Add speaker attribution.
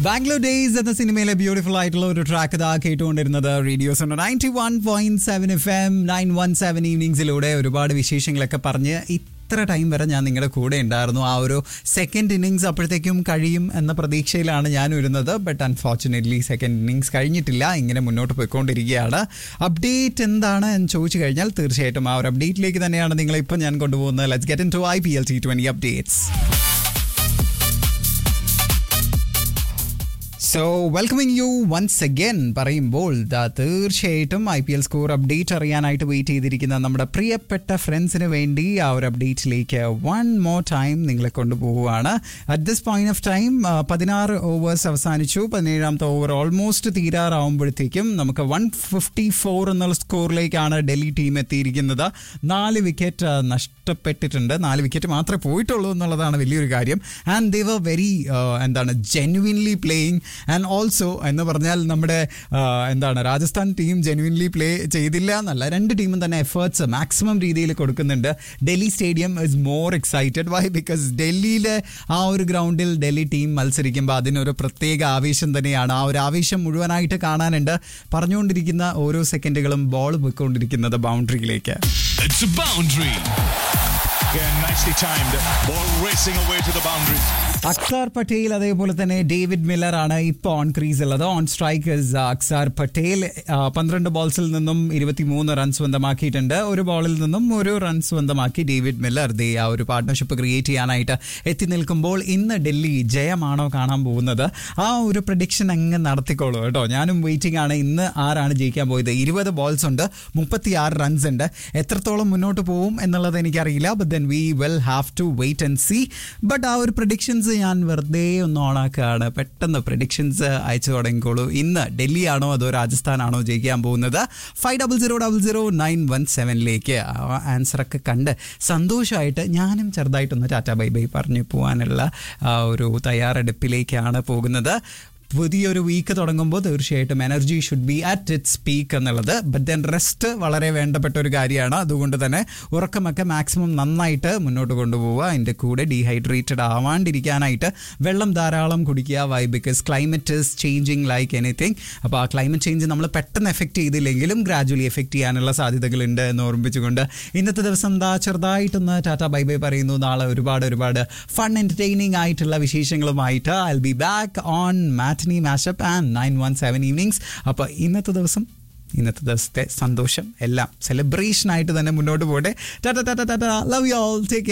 Speaker 1: Bangalore days എന്ന സിനിമയിലെ beautiful ആയിട്ടുള്ള ഒരു ട്രാക്ക് ഇതാ കേട്ടുകൊണ്ടിരുന്നത് radio's ninety one point seven F M nine one seven ഈവനിങ്സിലൂടെ ഒരുപാട് വിശേഷങ്ങളൊക്കെ പറഞ്ഞ് ഇത്ര ടൈം വരെ ഞാൻ നിങ്ങളുടെ കൂടെ ഉണ്ടായിരുന്നു ആ ഒരു സെക്കൻഡ് ഇന്നിങ്സ് അപ്പോഴത്തേക്കും കഴിയും എന്ന പ്രതീക്ഷയിലാണ് ഞാൻ വരുന്നത് ബട്ട് അൺഫോർച്ചുനേറ്റ്ലി സെക്കൻഡ് ഇന്നിങ്സ് കഴിഞ്ഞിട്ടില്ല ഇങ്ങനെ മുന്നോട്ട് പോയിക്കൊണ്ടിരിക്കുകയാണ് അപ്ഡേറ്റ് എന്താണ് എന്ന് ചോദിച്ചു കഴിഞ്ഞാൽ തീർച്ചയായിട്ടും ആ ഒരു അപ്ഡേറ്റിലേക്ക് തന്നെയാണ് നിങ്ങളെ ഇപ്പം ഞാൻ കൊണ്ടുപോകുന്നത് let's get into I P L T twenty updates so welcoming you once again പറയുമ്പോൾ ദാ തീർച്ചയായിട്ടും I P L score update അറിയാനായിട്ട് വെയിറ്റ് ചെയ്തിരിക്കുന്ന നമ്മുടെ പ്രിയപ്പെട്ട ഫ്രണ്ട്സിന് വേണ്ടി ആ ഒരു അപ്ഡേറ്റിലേക്ക് വൺ മോർ ടൈം നിങ്ങളെ കൊണ്ടുപോവുകയാണ് at this point of time പതിനാറ് ഓവേഴ്സ് അവസാനിച്ചു പതിനേഴാമത്തെ ഓവർ ഓൾമോസ്റ്റ് തീരാറാവുമ്പോഴത്തേക്കും നമുക്ക് വൺ ഫിഫ്റ്റി ഫോർ എന്നുള്ള സ്കോറിലേക്കാണ് ഡൽഹി ടീം എത്തിയിരിക്കുന്നത് നാല് വിക്കറ്റ് നഷ്ടപ്പെട്ടിട്ടുണ്ട് നാല് വിക്കറ്റ് മാത്രമേ പോയിട്ടുള്ളൂ എന്നുള്ളതാണ് വലിയൊരു കാര്യം ആൻഡ് ദേ വർ വെരി എന്താണ് ജെനുവിൻലി പ്ലേയിങ് ആൻഡ് ഓൾസോ എന്ന് പറഞ്ഞാൽ നമ്മുടെ ആ, എന്താണ് രാജസ്ഥാൻ ടീം ജെനുവിൻലി പ്ലേ ചെയ്തില്ല എന്നല്ല രണ്ട് ടീമും തന്നെ എഫേർട്സ് മാക്സിമം രീതിയിൽ കൊടുക്കുന്നുണ്ട് Delhi stadium is more excited why because ഡൽഹിയിലെ ആ ഒരു ഗ്രൗണ്ടിൽ ഡൽഹി ടീം മത്സരിക്കുമ്പോൾ അതിനൊരു പ്രത്യേക ആവേശം തന്നെയാണ് ആ ഒരു ആവേശം മുഴുവനായിട്ട് കാണാനുണ്ട് പറഞ്ഞുകൊണ്ടിരിക്കുന്ന ഓരോ സെക്കൻഡുകളും ബോൾ പോയിക്കൊണ്ടിരിക്കുന്നത് ബൗണ്ടറിയിലേക്ക്
Speaker 2: It's a boundary. Again, nicely timed. Ball racing away to the boundary.
Speaker 1: അക്സാർ Patel അതേപോലെ തന്നെ ഡേവിഡ് മില്ലർ ആണ് ഇപ്പോൾ ഓൺ ക്രീസ് ഉള്ളത് ഓൺ സ്ട്രൈക്കേഴ്സ് അക്സാർ പട്ടേൽ ആ, പന്ത്രണ്ട് ബോൾസിൽ നിന്നും ഇരുപത്തിമൂന്ന് റൺ സ്വന്തമാക്കിയിട്ടുണ്ട് ഒരു ബോളിൽ നിന്നും ഒരു റൺ സ്വന്തമാക്കി ഡേവിഡ് മില്ലർ ദേ ആ ഒരു പാർട്ട്ണർഷിപ്പ് ക്രിയേറ്റ് ചെയ്യാനായിട്ട് എത്തി നിൽക്കുമ്പോൾ ഇന്ന് ഡൽഹി ജയമാണോ കാണാൻ പോകുന്നത് ആ ഒരു പ്രഡിക്ഷൻ അങ്ങ് നടത്തിക്കോളൂ കേട്ടോ ഞാനും വെയിറ്റിംഗ് ആണ് ഇന്ന് ആരാണ് ജയിക്കാൻ പോയത് ഇരുപത് ബോൾസ് ഉണ്ട് മുപ്പത്തി ആറ് റൺസ് ഉണ്ട് എത്രത്തോളം മുന്നോട്ട് പോകും എന്നുള്ളത് എനിക്കറിയില്ല but then we well have to wait and see but ആ ഒരു പ്രഡിക്ഷൻസ് ഞാൻ വെറുതെ ഒന്ന് ഓണാക്കുകയാണ് പെട്ടെന്ന് പ്രഡിക്ഷൻസ് അയച്ചു തുടങ്ങിക്കോളൂ ഇന്ന് ഡൽഹി ആണോ അതോ രാജസ്ഥാനാണോ ജയിക്കാൻ പോകുന്നത് five double zero double zero nine one സെവനിലേക്ക് ആ ആൻസറൊക്കെ കണ്ട് സന്തോഷമായിട്ട് ഞാനും ചെറുതായിട്ടൊന്ന് ടാറ്റ ബൈ ബൈ പറഞ്ഞു പോകാനുള്ള ആ ഒരു തയ്യാറെടുപ്പിലേക്കാണ് പോകുന്നത് പുതിയൊരു വീക്ക് തുടങ്ങുമ്പോൾ തീർച്ചയായിട്ടും energy should be at its peak എന്നുള്ളത് ബട്ട് ദെൻ റെസ്റ്റ് വളരെ വേണ്ടപ്പെട്ട ഒരു കാര്യമാണ് അതുകൊണ്ട് തന്നെ ഉറക്കമൊക്കെ മാക്സിമം നന്നായിട്ട് മുന്നോട്ട് കൊണ്ടുപോവുക അതിൻ്റെ കൂടെ ഡീഹൈഡ്രേറ്റഡ് ആവാണ്ടിരിക്കാനായിട്ട് വെള്ളം ധാരാളം കുടിക്കുക why because climate is changing like anything അപ്പോൾ ആ ക്ലൈമറ്റ് ചേഞ്ച് നമ്മൾ പെട്ടെന്ന് എഫക്റ്റ് ചെയ്തില്ലെങ്കിലും ഗ്രാജുവലി എഫക്റ്റ് ചെയ്യാനുള്ള സാധ്യതകളുണ്ട് എന്ന് ഓർമ്മിപ്പിച്ചുകൊണ്ട് ഇന്നത്തെ ദിവസം ദാ ചെറുതായിട്ടൊന്ന് ടാറ്റ ബൈ ബൈ പറയുന്നു നാളെ ഒരുപാട് ഒരുപാട് ഫൺ എൻ്റർടൈനിങ് ആയിട്ടുള്ള വിശേഷങ്ങളുമായിട്ട് I be back on matinee mashup and nine one seven evenings അപ്പോൾ ഇന്നത്തെ ദിവസം ഇന്നത്തെ ദിവസത്തെ സന്തോഷം എല്ലാം സെലിബ്രേഷൻ ആയിട്ട് തന്നെ മുന്നോട്ട് പോകട്ടെ tata tata tata love you all take